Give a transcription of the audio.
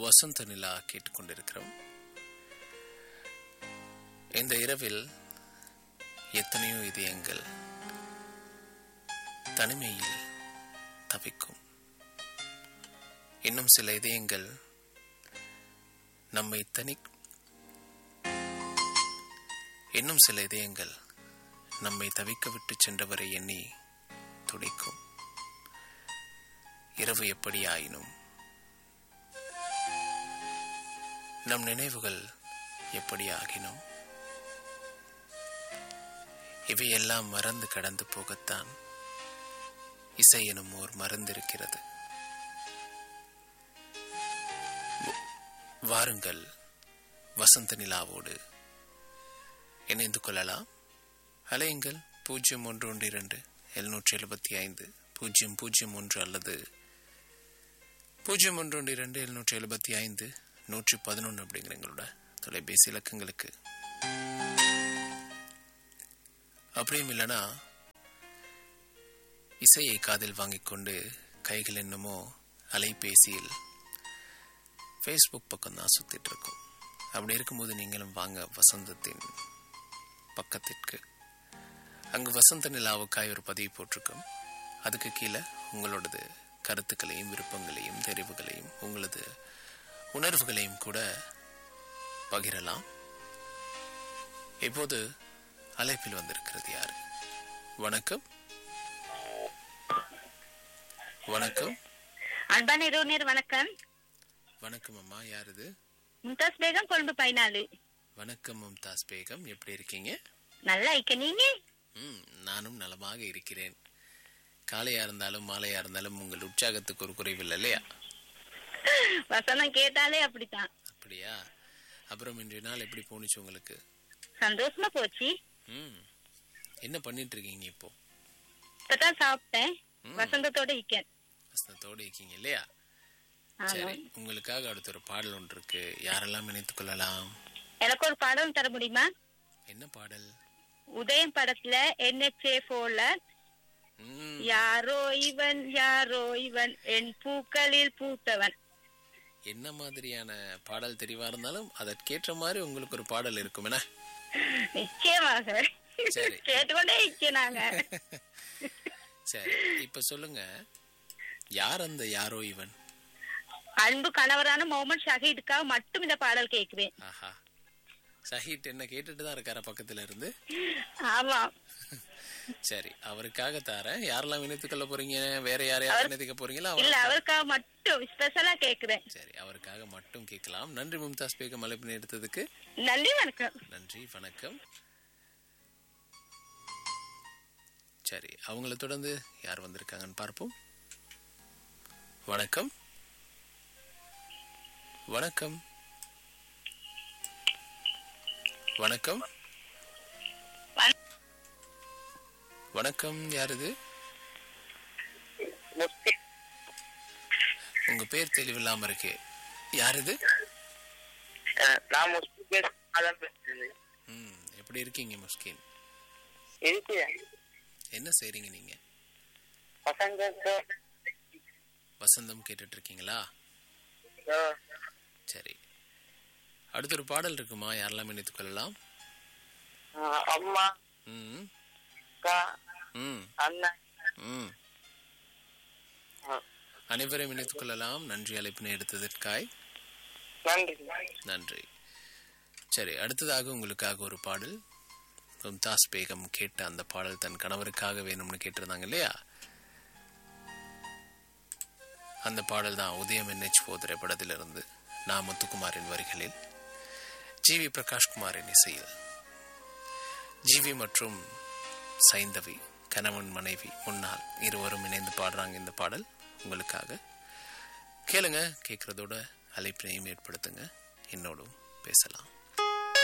வசந்த நிலா கேட்டுக்கொண்டிருக்கிறோம் இந்த இரவில் எத்தனையோ இதயங்கள் தனிமையில் தவிக்கும் இன்னும் சில இதயங்கள் நம்மை தனி இன்னும் சில இதயங்கள் நம்மை தவிக்க விட்டு சென்றவரை எண்ணி துடிக்கும் இரவு எப்படி ஆயினும் நம் நினைவுகள் எப்படி ஆகினும் இவையெல்லாம் மறந்து கடந்து போகத்தான் இசை எனும் ஓர் மறந்திருக்கிறது வாருங்கள் வசந்த நிலாவோடு இணைந்து கொள்ளலாம் அலையுங்கள் பூஜ்ஜியம் ஒன்று ஒன்று இரண்டு எழுநூற்றி எழுபத்தி ஐந்து பூஜ்ஜியம் பூஜ்ஜியம் ஒன்று அல்லது பூஜ்ஜியம் ஒன்று ஒன்று இரண்டு எழுநூற்றி எழுபத்தி ஐந்து நூற்றி பதினொன்று அப்படிங்கிற எங்களோட தொலைபேசி இலக்கங்களுக்கு அப்படியும் இல்லைனா இசையை காதில் வாங்கிக் கொண்டு கைகள் என்னமோ அலைபேசியில் ஃபேஸ்புக் பக்கம் தான் சுத்திட்டு இருக்கும் அப்படி இருக்கும்போது நீங்களும் வாங்க வசந்தத்தின் பக்கத்திற்கு அங்கு வசந்த நிலாவுக்காய் ஒரு பதிவு போட்டிருக்கோம் அதுக்கு கீழே உங்களோடது கருத்துக்களையும் விருப்பங்களையும் தெரிவுகளையும் உங்களது உணர்வுகளையும் கூட பகிரலாம் இப்போது அழைப்பில் வந்திருக்கிறது யாரு வணக்கம் வணக்கம் அன்பான இரவுநேர் வணக்கம் வணக்கம் அம்மா யார் இது மும்தாஸ் பேகம் கொழும்பு பதினாலு வணக்கம் மும்தாஸ் பேகம் எப்படி இருக்கீங்க நல்லா இருக்க நீங்க ம் நானும் நலமாக இருக்கிறேன் காலையா இருந்தாலும் மாலையா இருந்தாலும் உங்கள் உற்சாகத்துக்கு ஒரு குறைவில்லை இல்லையா வசனம் கேட்டாலே அப்படித்தான் அப்படியா அப்புறம் இன்றைய நாள் எப்படி போணுச்சு உங்களுக்கு சந்தோஷமா போச்சு ம் என்ன பண்ணிட்டு இருக்கீங்க இப்போ இப்பதான் சாப்பிட்டேன் வசந்தத்தோட இருக்கேன் வசனத்தோடு இருக்கீங்க இல்லையா ஆமா. சரி உங்களுக்காக அடுத்த ஒரு பாடல் ஒன்று இருக்கு யாரெல்லாம் இணைத்துக் கொள்ளலாம் எனக்கு ஒரு படம் தர முடியுமா என்ன பாடல் உதயம் படத்துல என்ஹெச்ஏ போல ம் யாரோ இவன் யாரோ இவன் என் பூக்களில் பூத்தவன் என்ன மாதிரியான பாடல் தெரிவா இருந்தாலும் அதற்கேற்ற மாதிரி உங்களுக்கு ஒரு பாடல் இருக்கும் என்ன நிச்சயமாக சரி. கேட்டுக்கொண்டே இருக்கேன் நாங்க சரி இப்ப சொல்லுங்க யார் அந்த யாரோ இவன் அன்பு கணவரான முகமது ஷஹீதுக்காக மட்டும் இந்த பாடல் கேட்கிறேன் ஆஹா ஷஹீட் என்ன கேட்டுட்டு தான் இருக்காரா பக்கத்துல இருந்து ஆமா சரி அவருக்காக தாரேன் யாரெல்லாம் இணைத்துக் கொள்ள போறீங்க வேற யாரையாவது இணைத்துக்க போறீங்களா இல்ல அவர் அவருக்காக மட்டும் ஸ்பெஷலா கேக்குறேன் சரி அவருக்காக மட்டும் கேட்கலாம் நன்றி மும்தாஸ் பேகம் அழைப்பு எடுத்ததுக்கு நன்றி வணக்கம் நன்றி வணக்கம் சரி அவங்கள தொடர்ந்து யார் வந்திருக்காங்கன்னு பார்ப்போம் வணக்கம் வணக்கம் வணக்கம் வணக்கம் யார் இது உங்க பேர் தெளிவில்லாம இருக்கு யார் இது நான் முஸ்லிம் பேச அதான் பேசுறேன் ம் எப்படி இருக்கீங்க முஸ்கின் இருக்கு என்ன செய்றீங்க நீங்க பசங்க வசந்தம் கேட்டுட்டு இருக்கீங்களா சரி அடுத்த ஒரு பாடல் இருக்குமா யாரெல்லாம் இணைத்துக் கொள்ளலாம் அம்மா ம் அக்கா ம் அண்ணன் ம் ஆ, அனைவரையும் இணைத்துக் கொள்ளலாம் நன்றி அழைப்பினை எடுத்ததற்காய் நன்றி நன்றி சரி அடுத்ததாக உங்களுக்காக ஒரு பாடல் மும்தாஸ் பேகம் கேட்ட அந்த பாடல் தன் கணவருக்காக வேணும்னு கேட்டிருந்தாங்க இல்லையா அந்த பாடல் தான் உதயம் என்ஹெச் போ திரைப்படத்திலிருந்து நான் முத்துக்குமாரின் வரிகளில் ஜி வி பிரகாஷ்குமாரின் இசையில் ஜிவி மற்றும் சைந்தவி கணவன் மனைவி முன்னாள் இருவரும் இணைந்து பாடுறாங்க இந்த பாடல் உங்களுக்காக கேளுங்க கேட்கறதோட அழைப்பினையும் ஏற்படுத்துங்க என்னோடும் பேசலாம்